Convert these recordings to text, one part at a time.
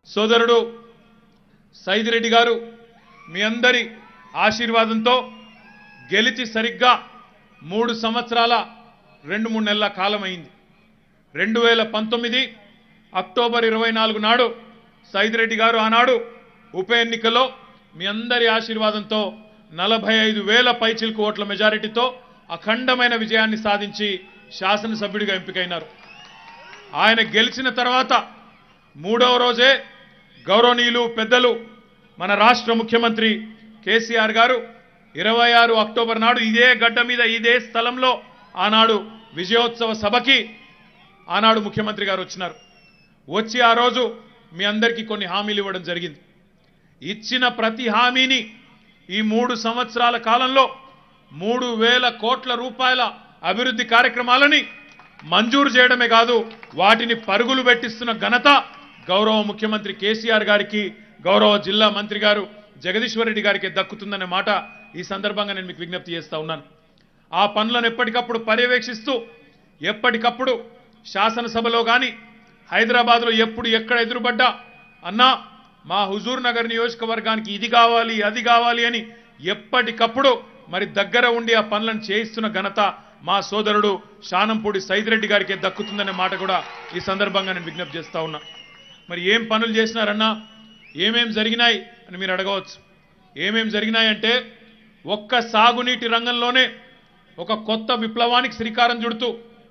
సోదరుడు సైదిరెడ్డి గారు మీ అందరి ఆశీర్వాదంతో గెలిచి సరిగ్గా మూడు సంవత్సరాల రెండు మూడు నెలల కాలం అయింది రెండు వేల పంతొమ్మిది అక్టోబర్ ఇరవై నాలుగు నాడు సైదిరెడ్డి గారు ఆనాడు ఉప ఎన్నికలో మీ అందరి ఆశీర్వాదంతో నలభై ఐదు వేల పైచిల్కు ఓట్ల మెజారిటీతో అఖండమైన విజయాన్ని సాధించి శాసనసభ్యుడిగా ఎంపికైనారు ఆయన గెలిచిన తర్వాత మూడవ రోజే గౌరవనీయులు పెద్దలు మన రాష్ట్ర ముఖ్యమంత్రి కేసీఆర్ గారు ఇరవై ఆరు అక్టోబర్ నాడు ఇదే గడ్డ మీద ఇదే స్థలంలో ఆనాడు విజయోత్సవ సభకి ఆనాడు ముఖ్యమంత్రి గారు వచ్చినారు వచ్చి ఆ రోజు మీ అందరికీ కొన్ని హామీలు ఇవ్వడం జరిగింది ఇచ్చిన ప్రతి హామీని ఈ మూడు సంవత్సరాల కాలంలో మూడు వేల కోట్ల రూపాయల అభివృద్ధి కార్యక్రమాలని మంజూరు చేయడమే కాదు వాటిని పరుగులు పెట్టిస్తున్న ఘనత గౌరవ ముఖ్యమంత్రి కేసీఆర్ గారికి గౌరవ జిల్లా మంత్రి గారు జగదీశ్వర్ రెడ్డి గారికి దక్కుతుందనే మాట ఈ సందర్భంగా నేను మీకు విజ్ఞప్తి చేస్తా ఉన్నాను ఆ పనులను ఎప్పటికప్పుడు పర్యవేక్షిస్తూ ఎప్పటికప్పుడు శాసనసభలో కానీ హైదరాబాద్లో ఎప్పుడు ఎక్కడ ఎదురుపడ్డా అన్నా మా హుజూర్ నగర్ నియోజకవర్గానికి ఇది కావాలి అది కావాలి అని ఎప్పటికప్పుడు మరి దగ్గర ఉండి ఆ పనులను చేయిస్తున్న ఘనత మా సోదరుడు శానంపూడి సైదిరెడ్డి గారికి దక్కుతుందనే మాట కూడా ఈ సందర్భంగా నేను విజ్ఞప్తి చేస్తా ఉన్నా మరి ఏం పనులు చేసినారన్నా ఏమేం జరిగినాయి అని మీరు అడగవచ్చు ఏమేం జరిగినాయంటే ఒక్క సాగునీటి రంగంలోనే ఒక కొత్త విప్లవానికి శ్రీకారం చుడుతూ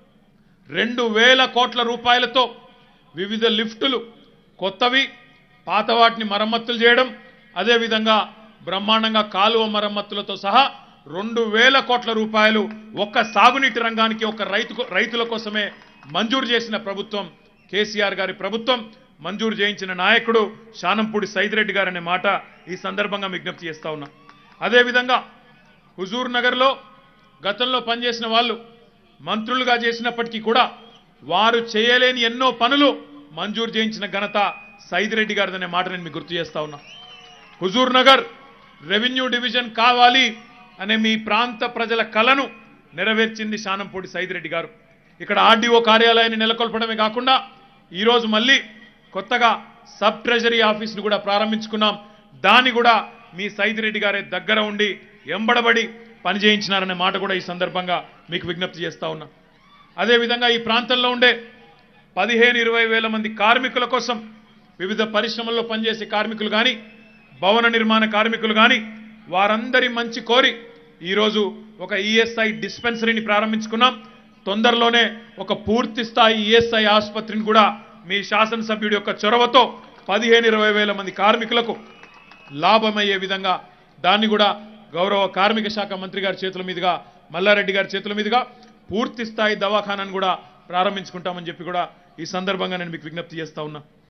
రెండు వేల కోట్ల రూపాయలతో వివిధ లిఫ్టులు కొత్తవి పాత వాటిని మరమ్మతులు చేయడం అదేవిధంగా బ్రహ్మాండంగా కాలువ మరమ్మతులతో సహా రెండు వేల కోట్ల రూపాయలు ఒక్క సాగునీటి రంగానికి ఒక రైతు రైతుల కోసమే మంజూరు చేసిన ప్రభుత్వం కేసీఆర్ గారి ప్రభుత్వం మంజూరు చేయించిన నాయకుడు శానంపూడి సైదిరెడ్డి గారు అనే మాట ఈ సందర్భంగా విజ్ఞప్తి చేస్తా ఉన్నా అదేవిధంగా హుజూర్ నగర్లో గతంలో పనిచేసిన వాళ్ళు మంత్రులుగా చేసినప్పటికీ కూడా వారు చేయలేని ఎన్నో పనులు మంజూరు చేయించిన ఘనత సైదిరెడ్డి గారిదనే మాట నేను మీకు గుర్తు చేస్తా ఉన్నా హుజూర్ నగర్ రెవెన్యూ డివిజన్ కావాలి అనే మీ ప్రాంత ప్రజల కలను నెరవేర్చింది శానంపూడి సైదిరెడ్డి గారు ఇక్కడ ఆర్డీఓ కార్యాలయాన్ని నెలకొల్పడమే కాకుండా ఈరోజు మళ్ళీ కొత్తగా సబ్ ట్రెజరీ ఆఫీస్ను కూడా ప్రారంభించుకున్నాం దాన్ని కూడా మీ సైదిరెడ్డి గారే దగ్గర ఉండి ఎంబడబడి పనిచేయించినారనే మాట కూడా ఈ సందర్భంగా మీకు విజ్ఞప్తి చేస్తా ఉన్నా అదేవిధంగా ఈ ప్రాంతంలో ఉండే పదిహేను ఇరవై వేల మంది కార్మికుల కోసం వివిధ పరిశ్రమల్లో పనిచేసే కార్మికులు కానీ భవన నిర్మాణ కార్మికులు కానీ వారందరి మంచి కోరి ఈరోజు ఒక ఈఎస్ఐ డిస్పెన్సరీని ప్రారంభించుకున్నాం తొందరలోనే ఒక పూర్తి స్థాయి ఈఎస్ఐ ఆసుపత్రిని కూడా మీ శాసనసభ్యుడి యొక్క చొరవతో పదిహేను ఇరవై వేల మంది కార్మికులకు లాభమయ్యే విధంగా దాన్ని కూడా గౌరవ కార్మిక శాఖ మంత్రి గారి చేతుల మీదుగా మల్లారెడ్డి గారి చేతుల మీదుగా పూర్తి స్థాయి దవాఖానాను కూడా ప్రారంభించుకుంటామని చెప్పి కూడా ఈ సందర్భంగా నేను మీకు విజ్ఞప్తి చేస్తా ఉన్నా